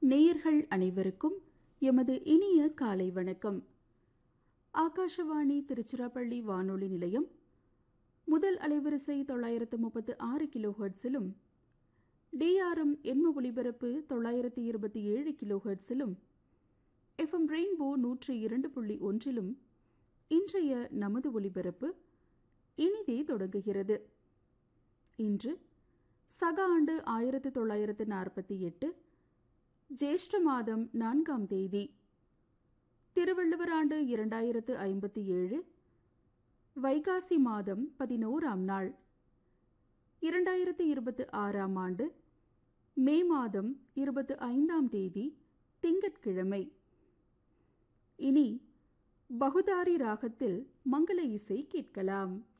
நேயர்கள் அனைவருக்கும் எமது இனிய காலை வணக்கம் ஆகாஷவாணி திருச்சிராப்பள்ளி வானொலி நிலையம் முதல் அலைவரிசை தொள்ளாயிரத்து முப்பத்து ஆறு கிலோ ஹெர்ட்ஸிலும் டிஆர்எம் எண்ம ஒலிபரப்பு தொள்ளாயிரத்து இருபத்தி ஏழு கிலோ ஹெர்ட்ஸிலும் எஃப்எம் ரெயின்போ நூற்றி இரண்டு புள்ளி ஒன்றிலும் இன்றைய நமது ஒலிபரப்பு இனிதே தொடங்குகிறது இன்று சக ஆண்டு ஆயிரத்து தொள்ளாயிரத்து நாற்பத்தி எட்டு ஜேஷ்ட மாதம் நான்காம் தேதி திருவள்ளுவர் ஆண்டு இரண்டாயிரத்து ஐம்பத்தி ஏழு வைகாசி மாதம் பதினோராம் நாள் இரண்டாயிரத்து இருபத்து ஆறாம் ஆண்டு மே மாதம் இருபத்து ஐந்தாம் தேதி திங்கட்கிழமை இனி பகுதாரி ராகத்தில் மங்கள இசை கேட்கலாம்